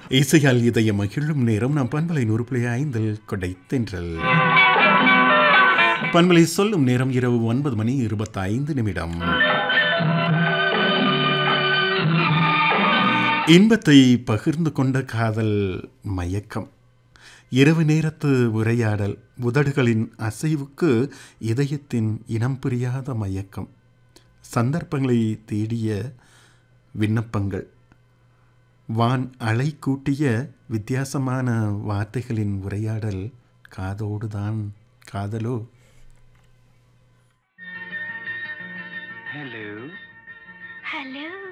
இசையால் இதய மகிழும் நேரம் நாம் பண்பலை நூறு புள்ளி ஐந்தில் கொடை தென்றல் பண்பலை சொல்லும் நேரம் இரவு ஒன்பது மணி இருபத்தி ஐந்து நிமிடம் இன்பத்தை பகிர்ந்து கொண்ட காதல் மயக்கம் இரவு நேரத்து உரையாடல் உதடுகளின் அசைவுக்கு இதயத்தின் இனம் புரியாத மயக்கம் சந்தர்ப்பங்களை தேடிய விண்ணப்பங்கள் வான் அலை கூட்டிய வித்தியாசமான வார்த்தைகளின் உரையாடல் காதோடுதான் காதலோ Hello. Hello.